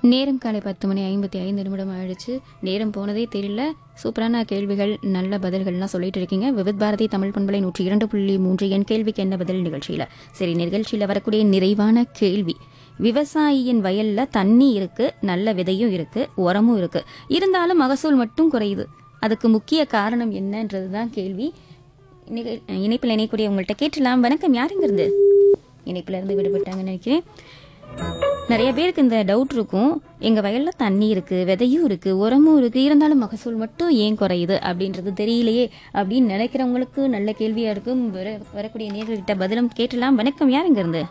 நேரம் காலை பத்து மணி ஐம்பத்தி ஐந்து நிமிடம் ஆயிடுச்சு நேரம் போனதே தெரியல சூப்பரான கேள்விகள் நல்ல பதில்கள்லாம் சொல்லிட்டு இருக்கீங்க விவித் பாரதி தமிழ் பண்பலை நூற்றி இரண்டு புள்ளி மூன்று என் கேள்விக்கு என்ன பதில் நிகழ்ச்சியில சரி நிகழ்ச்சியில வரக்கூடிய நிறைவான கேள்வி விவசாயியின் வயல்ல தண்ணி இருக்கு நல்ல விதையும் இருக்கு உரமும் இருக்கு இருந்தாலும் மகசூல் மட்டும் குறையுது அதுக்கு முக்கிய காரணம் என்னன்றதுதான் கேள்வி நிக- இணைப்பில் இணையக்கூடிய உங்கள்கிட்ட கேட்டலாம் வணக்கம் யாருங்கிறது இணைப்புல இருந்து விடுபட்டாங்கன்னு நினைக்கிறேன் நிறைய பேருக்கு இந்த டவுட் இருக்கும் எங்க வயல்ல தண்ணி இருக்கு விதையும் இருக்கு உரமும் இருக்கு இருந்தாலும் மகசூல் மட்டும் ஏன் குறையுது அப்படின்றது தெரியலையே அப்படின்னு நினைக்கிறவங்களுக்கு நல்ல கேள்வியா இருக்கும் வர வரக்கூடிய நேர்கள்கிட்ட பதிலும் கேட்டலாம் வணக்கம் யாருங்க இருந்து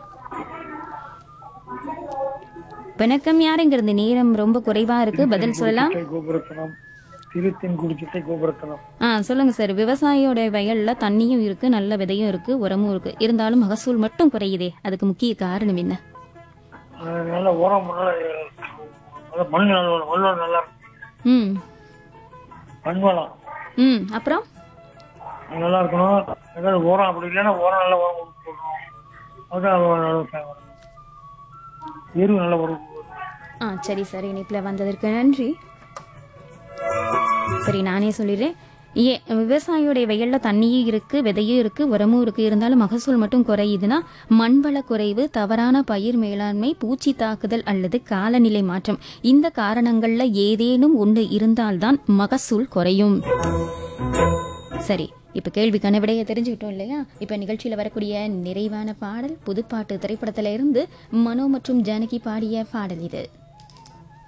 வணக்கம் யாருங்க இருந்து நேரம் ரொம்ப குறைவா இருக்கு பதில் சொல்லலாம் சிட்டை கோபுரத்தனம் திருத்தென்குடி சிட்டை கோபுரத்தனம் ஆ சொல்லுங்க சார் விவசாயியோட வயல்ல தண்ணியும் இருக்கு நல்ல விதையும் இருக்கு உரமும் இருக்கு இருந்தாலும் மகசூல் மட்டும் குறையுதே அதுக்கு முக்கிய காரணம் என்ன அது நல்ல உரம் நல்லா நல்ல மண் நல்லா மண் வளம் நல்லா இருக்கும். ம் மண் வளம் ம் அப்புறம் அது நல்லா இருக்கணும் ஏதாவது உரம் அப்படி இல்லைன்னா உரம் நல்ல உரம் கொடுத்து போடணும் அதுதான் நல்ல விவசாயம் வரும். எரு நல்ல உரம் ஆ சரி சார் இணைப்பில் வந்ததற்கு நன்றி சரி நானே சொல்லிடுறேன் ஏ விவசாயியோடைய வயல்ல தண்ணியும் இருக்கு விதையும் இருக்கு உரமும் இருக்கு இருந்தாலும் மகசூல் மட்டும் குறையுதுன்னா மண்வள குறைவு தவறான பயிர் மேலாண்மை பூச்சி தாக்குதல் அல்லது காலநிலை மாற்றம் இந்த காரணங்கள்ல ஏதேனும் ஒன்று இருந்தால்தான் மகசூல் குறையும் சரி இப்ப கேள்விக்கான விடையை தெரிஞ்சுக்கிட்டோம் இல்லையா இப்ப நிகழ்ச்சியில வரக்கூடிய நிறைவான பாடல் புதுப்பாட்டு திரைப்படத்துல இருந்து மனோ மற்றும் ஜானகி பாடிய பாடல் இது